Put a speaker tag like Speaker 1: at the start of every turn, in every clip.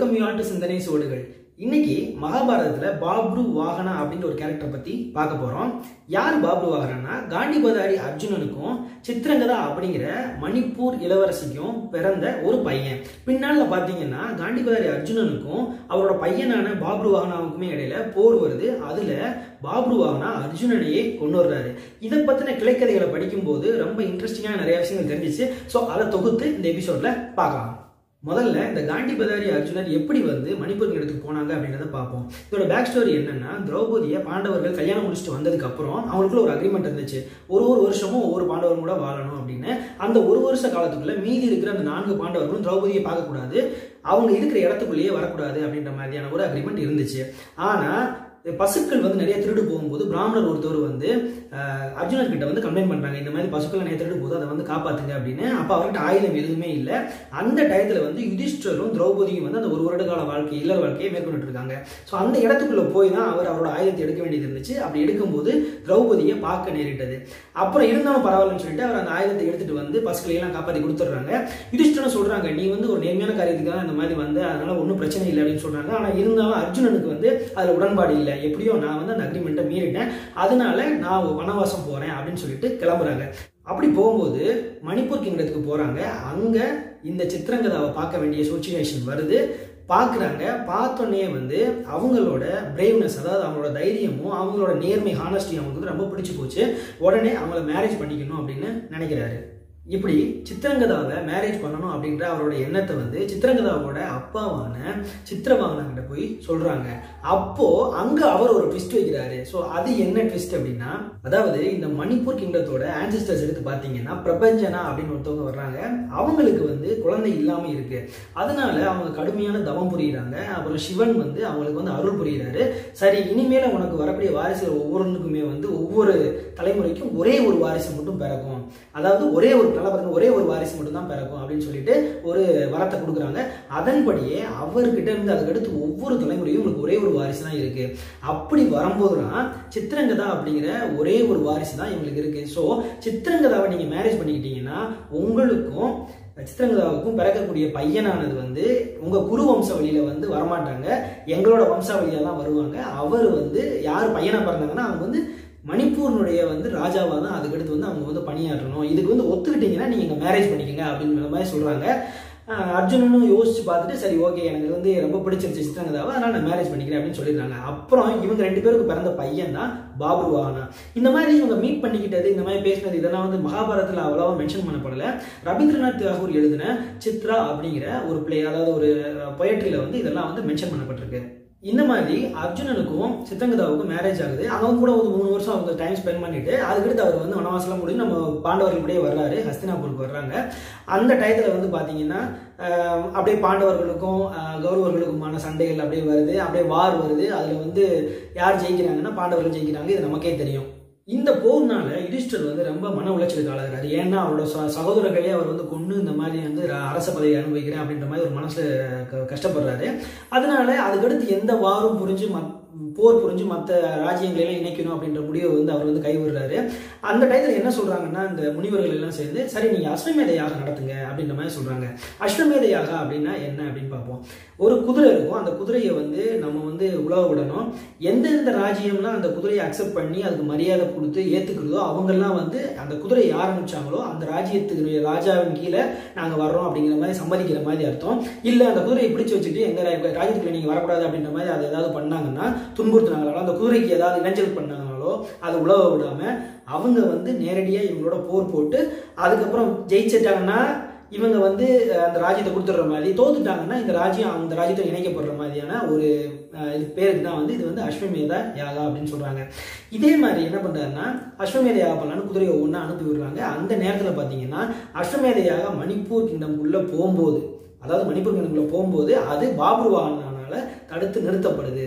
Speaker 1: welcome you all to சிந்தனை சுவடுகள் இன்னைக்கு மகாபாரதத்துல பாப்ரு வாகனா அப்படின்ற ஒரு கேரக்டர் பத்தி பார்க்க போறோம் யார் பாப்ரு வாகனா காண்டிபதாரி அர்ஜுனனுக்கும் சித்திரங்கதா அப்படிங்கிற மணிப்பூர் இளவரசிக்கும் பிறந்த ஒரு பையன் பின்னால பாத்தீங்கன்னா காண்டிபதாரி அர்ஜுனனுக்கும் அவரோட பையனான பாப்ரு வாகனாவுக்குமே இடையில போர் வருது அதுல பாப்ரு வாகனா அர்ஜுனனையே கொண்டு வர்றாரு இதை பத்தின கிளைக்கதைகளை படிக்கும்போது ரொம்ப இன்ட்ரெஸ்டிங்கான நிறைய விஷயங்கள் தெரிஞ்சிச்சு ஸோ அதை தொகுத்து இந்த எபிசோட்ல பார்க்கலாம் முதல்ல இந்த காண்டி பதாரி அர்ஜுனர் எப்படி வந்து மணிப்பூர் இடத்துக்கு போனாங்க அப்படின்றத பார்ப்போம் இதோட பேக் ஸ்டோரி என்னன்னா திரௌபதியை பாண்டவர்கள் கல்யாணம் முடிச்சுட்டு வந்ததுக்கு அப்புறம் அவங்களுக்குள்ள ஒரு அக்ரிமெண்ட் இருந்துச்சு ஒரு ஒரு வருஷமும் ஒவ்வொரு பாண்டவரும் கூட வாழணும் அப்படின்னு அந்த ஒரு வருஷ காலத்துக்குள்ள மீதி இருக்கிற அந்த நான்கு பாண்டவர்களும் திரௌபதியை பார்க்கக்கூடாது அவங்க இருக்கிற இடத்துக்குள்ளேயே வரக்கூடாது அப்படின்ற மாதிரியான ஒரு அக்ரிமெண்ட் இருந்துச்சு ஆனா பசுக்கள் வந்து நிறைய திருடு போகும்போது பிராமணர் ஒருத்தர் வந்து அஹ், அர்ஜுனர் கிட்ட வந்து கம்ப்ளைண்ட் பண்றாங்க இந்த மாதிரி பசுக்கள் நிறைய திருடு போகுது அதை வந்து காப்பாத்துங்க அப்படின்னு அப்ப அவர்கிட்ட ஆயுதம் எதுவுமே இல்லை அந்த டயத்துல வந்து யுதிஷ்டரும் திரௌபதியும் வந்து அந்த ஒரு வருட கால வாழ்க்கை இல்லற வாழ்க்கையை மேற்கொண்டு இருக்காங்க ஸோ அந்த இடத்துக்குள்ள போய் தான் அவர் அவரோட ஆயுதத்தை எடுக்க வேண்டியது இருந்துச்சு அப்படி எடுக்கும்போது திரௌபதியை பார்க்க நேரிட்டது அப்புறம் இருந்தாலும் பரவாயில்லன்னு சொல்லிட்டு அவர் அந்த ஆயுதத்தை எடுத்துட்டு வந்து பசுக்களை எல்லாம் காப்பாற்றி கொடுத்துட்றாங்க யுதிஷ்டரும் சொல்றாங்க நீ வந்து ஒரு நேர்மையான காரியத்துக்கு தான் இந்த மாதிரி வந்து அதனால ஒன்றும் பிரச்சனை இல்லை அப்படின்னு சொல்றாங்க ஆனா இருந்தாலும் அர்ஜுனனுக்கு வந்து அதுல உடன்பாடு இல்லை எப்படியோ நான் வந்து அந்த அக்ரிமெண்ட்டை மீறிட்டேன் அதனால நான் வனவாசம் போறேன் அப்படின்னு சொல்லிட்டு கிளம்புறாங்க அப்படி போகும்போது மணிப்பூர் கிங்டத்துக்கு போறாங்க அங்க இந்த சித்திரங்கதாவை பார்க்க வேண்டிய சுச்சுவேஷன் வருது பார்க்குறாங்க பார்த்தோன்னே வந்து அவங்களோட பிரேவ்னஸ் அதாவது அவங்களோட தைரியமும் அவங்களோட நேர்மை ஹானஸ்டி அவங்களுக்கு வந்து ரொம்ப பிடிச்சி போச்சு உடனே அவங்கள மேரேஜ் பண்ணிக்கணும் அப்படின்னு நினைக்கிறாரு இப்படி சித்திரங்கதாவை மேரேஜ் பண்ணணும் அப்படின்ற அவரோட எண்ணத்தை வந்து சித்திரங்கதாவோட அப்பாவான சித்திரவாகனா கிட்ட போய் சொல்றாங்க அப்போ அங்க அவர் ஒரு ட்விஸ்ட் வைக்கிறாரு ஸோ அது என்ன ட்விஸ்ட் அப்படின்னா அதாவது இந்த மணிப்பூர் கிங்டத்தோட ஆன்சிஸ்டர்ஸ் எடுத்து பார்த்தீங்கன்னா பிரபஞ்சனா அப்படின்னு ஒருத்தவங்க வர்றாங்க அவங்களுக்கு வந்து குழந்தை இல்லாம இருக்கு அதனால அவங்க கடுமையான தவம் புரியுறாங்க அப்புறம் சிவன் வந்து அவங்களுக்கு வந்து அருள் புரியுறாரு சரி இனிமேல உனக்கு வரக்கூடிய வாரிசுகள் ஒவ்வொன்றுக்குமே வந்து ஒவ்வொரு தலைமுறைக்கும் ஒரே ஒரு வாரிசு மட்டும் பிறக்கும் அதாவது ஒரே ஒரு நல்லா பாருங்க ஒரே ஒரு வாரிசு மட்டும் தான் பிறக்கும் அப்படின்னு சொல்லிட்டு ஒரு வரத்தை கொடுக்குறாங்க அதன்படியே அவர்கிட்ட இருந்து அதுக்கடுத்து ஒவ்வொரு தலைமுறையும் உங்களுக்கு ஒரே ஒரு வாரிசு தான் இருக்கு அப்படி வரும்போதுதான் சித்திரங்கதா அப்படிங்கிற ஒரே ஒரு வாரிசு தான் இவங்களுக்கு இருக்கு ஸோ சித்திரங்கதாவை நீங்க மேரேஜ் பண்ணிக்கிட்டீங்கன்னா உங்களுக்கும் சித்திரங்கதாவுக்கும் பிறக்கக்கூடிய பையனானது வந்து உங்க குரு வம்சாவளியில வந்து வரமாட்டாங்க எங்களோட வம்சாவளியா தான் வருவாங்க அவர் வந்து யார் பையனா பிறந்தாங்கன்னா அவங்க வந்து மணிப்பூர்னுடைய வந்து ராஜாவாக தான் அதுக்கடுத்து வந்து அவங்க வந்து பணியாற்றணும் இதுக்கு வந்து ஒத்துக்கிட்டீங்கன்னா நீங்கள் மேரேஜ் பண்ணிக்கங்க அப்படிங்கிற மாதிரி சொல்கிறாங்க அர்ஜுனனும் யோசிச்சு பார்த்துட்டு சரி ஓகே எனக்கு வந்து ரொம்ப பிடிச்சிருச்சு சித்திரங்கதாவை அதனால் நான் மேரேஜ் பண்ணிக்கிறேன் அப்படின்னு சொல்லிடுறாங்க அப்புறம் இவங்க ரெண்டு பேருக்கு பிறந்த பையன் தான் பாபு வாகனா இந்த மாதிரி இவங்க மீட் பண்ணிக்கிட்டது இந்த மாதிரி பேசினது இதெல்லாம் வந்து மகாபாரதத்தில் அவ்வளோவா மென்ஷன் பண்ணப்படல ரவீந்திரநாத் தாகூர் எழுதின சித்ரா அப்படிங்கிற ஒரு பிளே அதாவது ஒரு பொயட்ரியில் வந்து இதெல்லாம் வந்து மென்ஷன் பண்ணப்பட்டிருக்கு இந்த மாதிரி அர்ஜுனனுக்கும் சித்தங்கதாவுக்கும் மேரேஜ் ஆகுது அவங்க கூட ஒரு மூணு வருஷம் அவங்க டைம் ஸ்பெண்ட் பண்ணிட்டு அதுக்கடுத்து அவர் வந்து வனவாசலாம் முடிஞ்சு நம்ம பாண்டவர்கள் கூடயே வர்றாரு ஹஸ்தினாபூருக்கு வர்றாங்க அந்த டயத்தில் வந்து பார்த்தீங்கன்னா ஆஹ், அப்படியே பாண்டவர்களுக்கும் ஆஹ், கௌரவர்களுக்குமான சண்டைகள் அப்படியே வருது அப்படியே வார் வருது அதில் வந்து யார் ஜெயிக்கிறாங்கன்னா பாண்டவர்கள் ஜெயிக்கிறாங்க இது நமக்கே தெரியும் இந்த போர்னால யுதிஷ்டர் வந்து ரொம்ப மன உளைச்சலுக்கு ஆளாகிறாரு ஏன்னா அவரோட ச- சகோதரர்களே அவர் வந்து கொண்டு இந்த மாதிரி வந்து ர- அரச பதவி அனுபவிக்கிறேன் அப்படின்ற மாதிரி ஒரு மனசுல க- கஷ்டப்படுறாரு அதனால அதுக்கடுத்து எந்த வாரும் புரிஞ்சு மத் போர் புரிஞ்சு மற்ற ராஜ்யங்களெல்லாம் இணைக்கணும் அப்படின்ற முடிவை வந்து அவர் வந்து கைவிடுறாரு அந்த டயத்தில் என்ன சொல்றாங்கன்னா இந்த முனிவர்கள் எல்லாம் சேர்ந்து சரி நீங்க அஸ்வமேத யாகம் நடத்துங்க அப்படின்ற மாதிரி சொல்றாங்க அஸ்வமேத யாகம் அப்படின்னா என்ன அப்படின்னு பார்ப்போம் ஒரு குதிரை இருக்கும் அந்த குதிரையை வந்து நம்ம வந்து உழவ விடணும் எந்தெந்த ராஜ்யம்லாம் அந்த குதிரையை அக்செப்ட் பண்ணி அதுக்கு மரியாதை கொடுத்து ஏத்துக்கிறதோ அவங்கெல்லாம் வந்து அந்த குதிரையை யார் அனுப்பிச்சாங்களோ அந்த ராஜ்யத்துக்கு ராஜாவின் கீழே நாங்க வர்றோம் அப்படிங்கிற மாதிரி சம்மதிக்கிற மாதிரி அர்த்தம் இல்ல அந்த குதிரையை பிடிச்சு வச்சுட்டு எங்க ரா- ராஜ்யத்துக்குள்ள நீங்க வரக்கூடாது அப்படின்ற மாதிரி அதை ஏதாவது பண்ணாங்கன்னா துன்புறுத்தினாங்களோ அந்த குதிரைக்கு ஏதாவது இடைஞ்சல் பண்ணாங்களோ அதை உழவ விடாம அவங்க வந்து நேரடியா இவங்களோட போர் போட்டு அதுக்கப்புறம் ஜெயிச்சிட்டாங்கன்னா இவங்க வந்து அஹ், அந்த ராஜ்யத்தை கொடுத்துடுற மாதிரி தோத்துட்டாங்கன்னா இந்த ராஜ்யம் அந்த ராஜ்யத்தை இணைக்கப்படுற மாதிரியான ஒரு அஹ், இது பேருக்கு தான் வந்து இது வந்து அஸ்வமேத யாகா அப்படின்னு சொல்றாங்க இதே மாதிரி என்ன பண்றாருன்னா அஸ்வமேத யாகம் பண்ணலான்னு குதிரையை ஒவ்வொன்றா அனுப்பி விடுறாங்க அந்த நேரத்தில் பார்த்தீங்கன்னா அஸ்வமேத யாகம் மணிப்பூர் கிங்டம் உள்ள போகும்போது அதாவது மணிப்பூர் கிங்டம்குள்ள போகும்போது அது பாபுருவானால தடுத்து நிறுத்தப்படுது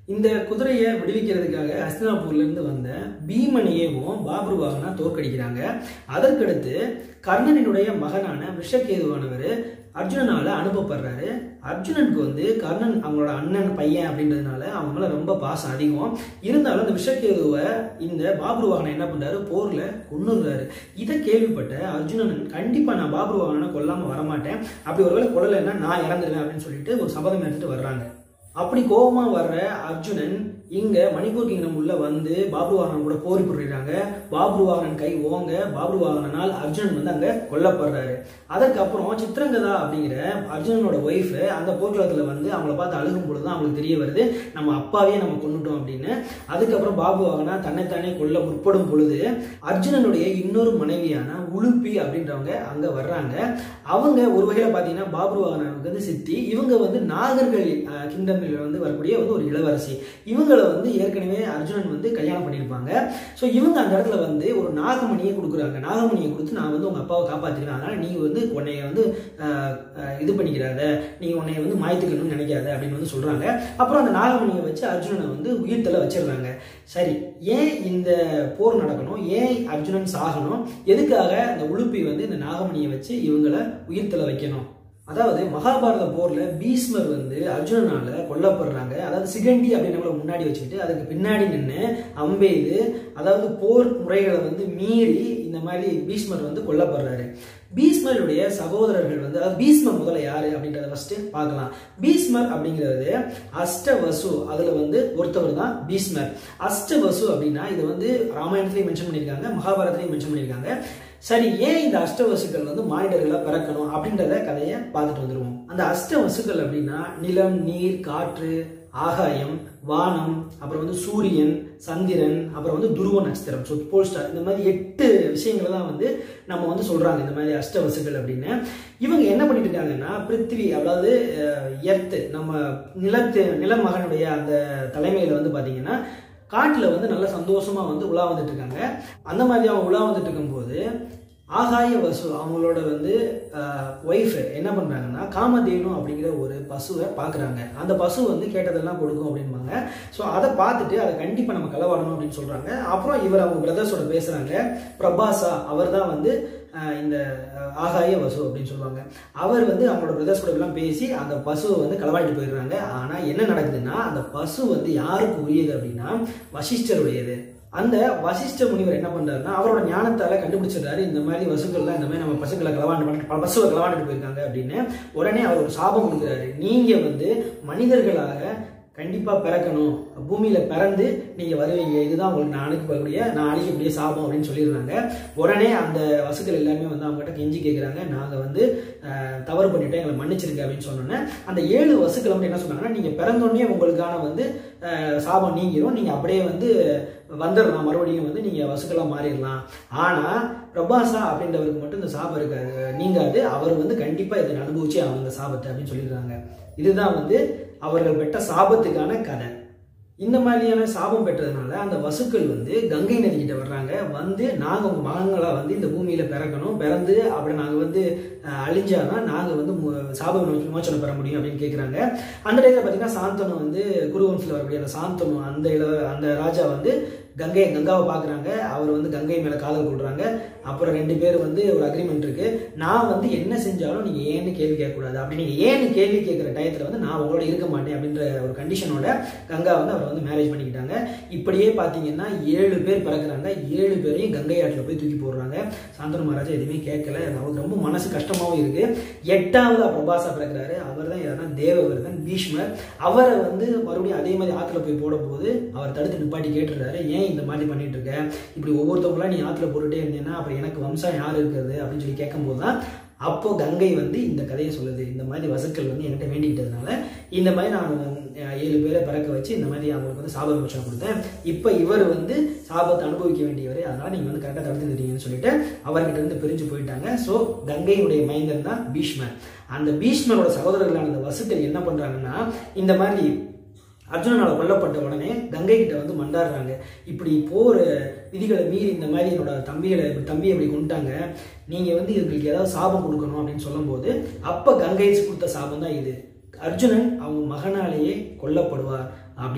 Speaker 1: இந்த குதிரையை விடுவிக்கிறதுக்காக ஹஸ்தினாபூர்ல இருந்து வந்த பீமனையவும் பாபுரு வாகனா தோற்கடிக்கிறாங்க அதற்கடுத்து கர்ணனினுடைய மகனான விஷக்கேதுவானவர் அர்ஜுனனால அனுப்பப்படுறாரு அர்ஜுனனுக்கு வந்து கர்ணன் அவங்களோட அண்ணன் பையன் அப்படின்றதுனால அவங்க மேல ரொம்ப பாசம் அதிகம் இருந்தாலும் அந்த விஷக்கேதுவை இந்த பாபுரு வாகனம் என்ன பண்றாரு போர்ல கொண்டுறாரு இதை கேள்விப்பட்ட அர்ஜுனன் கண்டிப்பா நான் பாபுரு வாகனை கொல்லாம வரமாட்டேன் அப்படி ஒருவேளை கொல்லலைன்னா நான் இறந்துருவேன் அப்படின்னு சொல்லிட்டு ஒரு சபதம் எடுத்துட்டு வர்றாங்க அப்படி கோபமா வர்ற அர்ஜுனன் இங்க மணிப்பூர் கிங்டம் உள்ள வந்து பாபு வாகனன் கூட போர் புரியுறாங்க பாபு வாகனன் கை ஓங்க பாபு வாகனனால் அர்ஜுனன் வந்து அங்க கொல்லப்படுறாரு அதுக்கப்புறம் சித்திரங்கதா அப்படிங்கிற அர்ஜுனனோட ஒய்ஃப் அந்த போர்க்களத்துல வந்து அவங்கள பார்த்து அழுகும் பொழுது தான் அவங்களுக்கு தெரிய வருது நம்ம அப்பாவே நம்ம கொண்டுட்டோம் அப்படின்னு அதுக்கப்புறம் பாபு வாகனா தன்னைத்தானே கொல்ல முற்படும் பொழுது அர்ஜுனனுடைய இன்னொரு மனைவியான உளுப்பி அப்படின்றவங்க அங்க வர்றாங்க அவங்க ஒரு வகையில பாத்தீங்கன்னா பாபு வாகனனுக்கு வந்து சித்தி இவங்க வந்து நாகர்கள் கிங்டமில் வந்து வரக்கூடிய வந்து ஒரு இளவரசி இவங்களை வந்து ஏற்கனவே அர்ஜுனன் வந்து கல்யாணம் பண்ணியிருப்பாங்க ஸோ இவங்க அந்த இடத்துல வந்து ஒரு நாகமணியை கொடுக்குறாங்க நாகமணியை கொடுத்து நான் வந்து உங்க அப்பாவை காப்பாற்றிக்கிறேன் அதனால நீ வந்து உன்னைய வந்து ஆஹ், ஆஹ், இது பண்ணிக்கிறாத நீ உன்னைய வந்து மாய்த்துக்கணும்னு நினைக்காத அப்படின்னு வந்து சொல்றாங்க அப்புறம் அந்த நாகமணியை வச்சு அர்ஜுனனை வந்து உயிர்த்தல வச்சிடுறாங்க சரி ஏன் இந்த போர் நடக்கணும் ஏன் அர்ஜுனன் சாகணும் எதுக்காக இந்த உளுப்பி வந்து இந்த நாகமணியை வச்சு இவங்களை உயிர்த்தல வைக்கணும் அதாவது மகாபாரத போர்ல பீஸ்மர் வந்து அர்ஜுனனால கொல்லப்படுறாங்க அதாவது சிகண்டி அப்படின்றவங்கள முன்னாடி வச்சுக்கிட்டு அதுக்கு பின்னாடி நின்று அம்பெய்து அதாவது போர் முறைகளை வந்து மீறி இந்த மாதிரி பீஸ்மர் வந்து கொல்லப்படுறாரு பீஸ்மருடைய சகோதரர்கள் வந்து அதாவது பீஸ்மர் முதல்ல யாரு அப்படின்றத ஃபர்ஸ்ட் பார்க்கலாம் பீஸ்மர் அப்படிங்கிறது அஷ்டவசு அதுல வந்து ஒருத்தவர் தான் பீஸ்மர் அஷ்டவசு அப்படின்னா இது வந்து ராமாயணத்திலையும் மென்ஷன் பண்ணியிருக்காங்க மகாபாரதத்திலையும் மென்ஷன் பண்ணியிருக்காங்க சரி ஏன் இந்த அஷ்டவசுக்கள் வந்து மானிடர்களா பிறக்கணும் அப்படின்றத கதையை பார்த்துட்டு வந்துருவோம் அந்த அஷ்டவசுக்கள் அப்படின்னா நிலம் நீர் காற்று ஆகாயம் வானம் அப்புறம் வந்து சூரியன் சந்திரன் அப்புறம் வந்து துருவ நட்சத்திரம் ஸோ போல் ஸ்டார் இந்த மாதிரி எட்டு விஷயங்களை தான் வந்து நம்ம வந்து சொல்றாங்க இந்த மாதிரி அஷ்டவசுகள் அப்படின்னு இவங்க என்ன பண்ணிட்டு இருக்காங்கன்னா பிருத்திவி அதாவது எர்த்து நம்ம நிலத்து நிலமகனுடைய அந்த தலைமையில வந்து பாத்தீங்கன்னா காட்டுல வந்து நல்ல சந்தோஷமா வந்து உலா வந்துட்டு இருக்காங்க அந்த மாதிரி அவங்க உலா வந்துட்டு இருக்கும்போது ஆகாய வசு அவங்களோட வந்து ஒய்ஃப் என்ன பண்றாங்கன்னா காமதேனு அப்படிங்கிற ஒரு பசுவை பார்க்குறாங்க அந்த பசு வந்து கேட்டதெல்லாம் கொடுக்கும் அப்படின்பாங்க ஸோ அதை பார்த்துட்டு அதை கண்டிப்பாக நம்ம களவாடணும் அப்படின்னு சொல்றாங்க அப்புறம் இவர் அவங்க பிரதர்ஸோட பேசுறாங்க பிரபாசா அவர் தான் வந்து அஹ், இந்த அஹ், ஆகாய வசு அப்படின்னு சொல்லுவாங்க அவர் வந்து அவங்களோட பிரதர்ஸ் எல்லாம் பேசி அந்த பசுவை வந்து களவாடிட்டு போயிடுறாங்க ஆனா என்ன நடக்குதுன்னா அந்த பசு வந்து யாருக்கு உரியது அப்படின்னா வசிஷ்டருடையது அந்த வசிஷ்ட முனிவர் என்ன பண்றாருன்னா அவரோட ஞானத்தால கண்டுபிடிச்சிடுறாரு இந்த மாதிரி வசுக்கள்லாம் இந்த மாதிரி நம்ம பசுக்களை களவாண்டு பண்ணி- பல பசுவை களவாண்டுட்டு போயிருக்காங்க அப்படின்னு உடனே அவர் ஒரு சாபம் கொடுக்குறாரு நீங்க வந்து மனிதர்களாக கண்டிப்பா பிறக்கணும் பூமியில பிறந்து நீங்க வருவீங்க இதுதான் உங்களுக்கு நான் அனுப்பக்கூடிய நான் அழிக்கக்கூடிய சாபம் அப்படின்னு சொல்லிடுறாங்க உடனே அந்த வசுக்கள் எல்லாமே வந்து அவங்ககிட்ட கெஞ்சி கேட்குறாங்க நாங்க வந்து அஹ், தவறு பண்ணிட்டோம் எங்களை மன்னிச்சிருங்க அப்படின்னு சொன்னோன்னே அந்த ஏழு வசுக்கள் வந்து என்ன சொன்னாங்கன்னா நீங்க பிறந்தோடனே உங்களுக்கான வந்து அஹ், சாபம் நீங்கிரும் நீங்க அப்படியே வந்து வந்துடலாம் மறுபடியும் வந்து நீங்க வசுக்களா மாறிடலாம் ஆனா பிரபாசா அப்படின்றவருக்கு மட்டும் இந்த சாபம் இருக்காது நீங்காது அவர் வந்து கண்டிப்பா இதை அனுபவிச்சு அவங்க சாபத்தை அப்படின்னு சொல்லிடுறாங்க இதுதான் வந்து அவர்கள் பெற்ற சாபத்துக்கான கதை இந்த மாதிரியான சாபம் பெற்றதுனால அந்த வசுக்கள் வந்து கங்கை நதி கிட்ட வர்றாங்க வந்து நாங்க உங்க மகங்களா வந்து இந்த பூமியில பிறக்கணும் பிறந்து அப்படி நாங்க வந்து அஹ், அழிஞ்சாதான் நாங்க வந்து மு- சாப விமோச்ச- விமோச்சனம் பெற முடியும் அப்படின்னு கேக்குறாங்க அந்த டைத்துல பாத்தீங்கன்னா சாந்தனு வந்து குருவம்சில் வரக்கூடிய அந்த சாந்தனு அந்த இள அந்த ராஜா வந்து கங்கை கங்காவை பார்க்குறாங்க அவர் வந்து கங்கை மேலே காதல் கொள்றாங்க அப்புறம் ரெண்டு பேர் வந்து ஒரு அக்ரிமெண்ட் இருக்கு நான் வந்து என்ன செஞ்சாலும் நீங்க ஏன்னு கேள்வி கேட்கக்கூடாது அப்படி நீங்க ஏன்னு கேள்வி கேட்குற டயத்துல வந்து நான் உங்களோட இருக்க மாட்டேன் அப்படின்ற ஒரு கண்டிஷனோட கங்கா வந்து அவரை வந்து மேரேஜ் பண்ணிக்கிட்டாங்க இப்படியே பார்த்தீங்கன்னா ஏழு பேர் பிறக்குறாங்க ஏழு பேரையும் கங்கை ஆற்றில் போய் தூக்கி போடுறாங்க சாந்தனு மகாராஜா எதுவுமே கேட்கல அவருக்கு ரொம்ப மனசு கஷ்டமாவும் இருக்கு எட்டாவது பிரபாசா பிறக்கிறாரு அவர் தான் யாருன்னா தேவவிரதன் பீஷ்மர் அவரை வந்து மறுபடியும் அதே மாதிரி ஆத்துல போய் போடும்போது அவர் தடுத்து நிப்பாட்டி கேட்டுறாரு ஏன் இந்த மாதிரி பண்ணிட்டு இருக்க இப்படி ஒவ்வொருத்தவங்களா நீ ஆத்துல போட்டுட்டே இருந்தீங்கன்னா அப்புறம் எனக்கு வம்சம் யார் இருக்கிறது அப்படின்னு சொல்லி கேட்கும்போது தான் அப்போ கங்கை வந்து இந்த கதையை சொல்லுது இந்த மாதிரி வசுக்கள் வந்து என்கிட்ட வேண்டிக்கிட்டதுனால இந்த மாதிரி நான் அஹ், ஏழு பேரை பிறக்க வச்சு இந்த மாதிரி அவங்களுக்கு வந்து சாப விமோச்சனம் கொடுத்தேன் இப்போ இவர் வந்து சாபத்தை அனுபவிக்க வேண்டியவர் அதனால நீங்க வந்து கரெக்டாக தடுத்து நிறுத்தீங்கன்னு சொல்லிட்டு அவர்கிட்ட இருந்து பிரிஞ்சு போயிட்டாங்க ஸோ கங்கையுடைய மைந்தன் தான் பீஷ்மர் அந்த பீஷ்மரோட சகோதரர்களான அந்த வசுக்கள் என்ன பண்றாங்கன்னா இந்த மாதிரி அர்ஜுனனால கொல்லப்பட்ட உடனே கங்கை கிட்ட வந்து மண்டாடுறாங்க இப்படி போர் விதிகளை மீறி இந்த மாதிரி என்னோட தம்பிகளை இப்படி தம்பியை இப்படி கொண்டுட்டாங்க நீங்க வந்து இதுங்களுக்கு ஏதாவது சாபம் கொடுக்கணும் அப்படின்னு சொல்லும்போது அப்ப கங்கை கொடுத்த சாபம் தான் இது அர்ஜுனன் அவங்க மகனாலேயே கொல்லப்படுவார் அப்படின்னு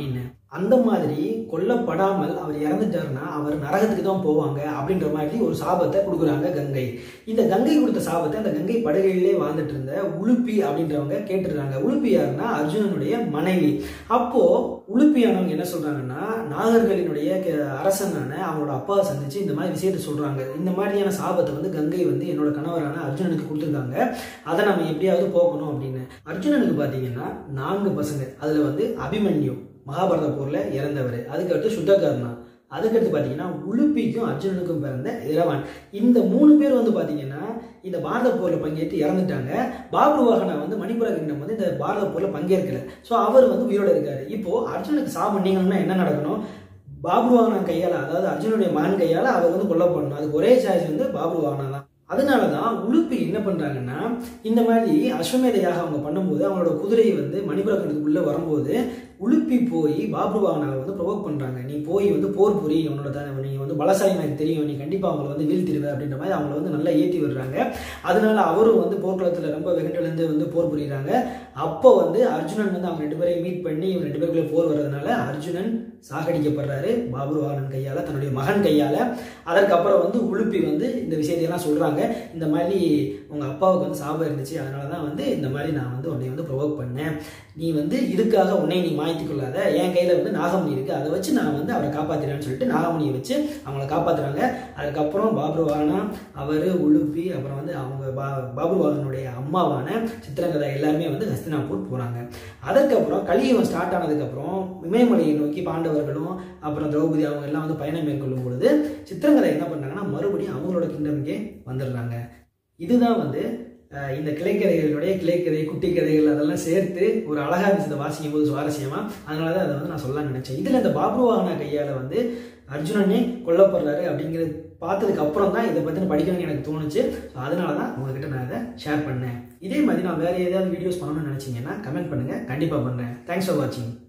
Speaker 1: அந்த மாதிரி கொல்லப்படாமல் அவர் இறந்துட்டாருன்னா அவர் நரகத்துக்கு தான் போவாங்க அப்படின்ற மாதிரி ஒரு சாபத்தை கொடுக்குறாங்க கங்கை இந்த கங்கை கொடுத்த சாபத்தை அந்த கங்கை படுகையிலே வாழ்ந்துட்டு இருந்த உலுப்பி அப்படின்றவங்க கேட்டுருக்காங்க உலுப்பி யாருன்னா அர்ஜுனனுடைய மனைவி அப்போ உலுப்பியானவங்க என்ன சொல்றாங்கன்னா நாகர்களினுடைய க- அரசனான அவங்களோட அப்பாவை சந்திச்சு இந்த மாதிரி விஷயத்த சொல்றாங்க இந்த மாதிரியான சாபத்தை வந்து கங்கை வந்து என்னோட கணவரான அர்ஜுனனுக்கு கொடுத்துருக்காங்க அதை நம்ம எப்படியாவது போக்கணும் அப்படின்னு அர்ஜுனனுக்கு பார்த்தீங்கன்னா நான்கு பசங்க அதுல வந்து அபிமன்யு மகாபாரத போர்ல இறந்தவர் அதுக்கடுத்து சுத்தகர்ணா அதுக்கடுத்து பார்த்தீங்கன்னா உலுப்பிக்கும் அர்ஜுனனுக்கும் பிறந்த இரவான் இந்த மூணு பேர் வந்து பார்த்தீங்கன்னா இந்த பாரத போரில் பங்கேற்று இறந்துட்டாங்க பாபு வாகனா வந்து மணிப்புர கிங்டம் வந்து இந்த பாரத போரில் பங்கேற்கல ஸோ அவர் வந்து உயிரோட இருக்காரு இப்போ அர்ஜுனுக்கு சாபம் நீங்கணும்னா என்ன நடக்கணும் பாபு வாகனா கையால் அதாவது அர்ஜுனுடைய மகன் கையால் அவர் வந்து கொல்லப்படணும் அதுக்கு ஒரே சாய்ஸ் வந்து பாபு வாகனா தான் அதனால தான் உலுப்பி என்ன பண்றாங்கன்னா இந்த மாதிரி அஸ்வமேதையாக அவங்க பண்ணும்போது அவங்களோட குதிரையை வந்து மணிபுரக்கணத்துக்குள்ள வரும்போது உலுப்பி போய் பாபு வாகனாவை வந்து ப்ரொவோக் பண்றாங்க நீ போய் வந்து போர் புரி உன்னோட த- நீ வந்து பலசாலி எனக்கு தெரியும் நீ கண்டிப்பா அவங்கள வந்து வீழ்த்திடுவ அப்படின்ற மாதிரி அவங்கள வந்து நல்லா ஏற்றி விடுறாங்க அதனால அவரும் வந்து போர்க்களத்துல ரொம்ப வெகுண்டெழுந்து வந்து போர் புரியுறாங்க அப்போ வந்து அர்ஜுனன் வந்து அவங்க ரெண்டு பேரையும் மீட் பண்ணி இவங்க ரெண்டு பேருக்குள்ள போர் வர்றதுனால அர்ஜுனன் சாகடிக்கப்படுறாரு பாபுரு வாகனன் கையால தன்னுடைய மகன் கையால அதற்கப்புறம் வந்து உலுப்பி வந்து இந்த விஷயத்தையெல்லாம் சொல்றாங்க இந்த மாதிரி உங்க அப்பாவுக்கு வந்து சாபம் இருந்துச்சு அதனால தான் வந்து இந்த மாதிரி நான் வந்து உன்னை வந்து ப்ரொவோக் பண்ணேன் நீ வந்து இதுக்காக உன்னை நீ மாய்த்து கொள்ளாத என் கையில வந்து நாகமணி இருக்கு அதை வச்சு நான் வந்து அவரை காப்பாத்தினேன்னு சொல்லிட்டு நாகமணியை வச்சு அவங்கள காப்பாத்துறாங்க அதுக்கப்புறம் பாபுரு வாகனா அவர் உலுப்பி அப்புறம் வந்து அவங்க பா பாபுரு வாகனுடைய அம்மாவான சித்திரங்கதா எல்லாருமே வந்து ஹஸ்தினாபூர் போறாங்க அதுக்கப்புறம் கலியுகம் ஸ்டார்ட் ஆனதுக்கப்புறம் இமயமலையை நோக்கி பாண்டவர்களும் அப்புறம் திரௌபதி அவங்க எல்லாம் வந்து பயணம் மேற்கொள்ளும் பொழுது சித்திரங்கதை என்ன பண்றாங்கன்னா மறுபடியும் அவங்களோட கிங்டமுக்கே வந்துடுறாங்க இதுதான் வந்து அஹ், இந்த கிளைக்கதைகளுடைய கிளைக்கதை குட்டி கதைகள் அதெல்லாம் சேர்த்து ஒரு அழகா இருந்துச்சு வாசிக்கும் போது சுவாரஸ்யமா அதனால தான் அதை வந்து நான் சொல்ல நினைச்சேன் இதுல இந்த பாபுவாகனா கையால வந்து அர்ஜுனனே கொல்லப்படுறாரு அப்படிங்கிறது பார்த்ததுக்கு அப்புறம் தான் இதை பற்றி படிக்கணும்னு எனக்கு தோணுச்சு ஸோ அதனால தான் உங்ககிட்ட நான் இதை ஷேர் பண்ணேன் இதே மாதிரி நான் வேற ஏதாவது வீடியோஸ் பண்ணணும்னு நினைச்சீங்கன்னா கமெண்ட் பண்ணுங்க கண்டிப்பாக பண்ணுறேன் தேங்க்ஸ் ஃபார் வாட்சிங்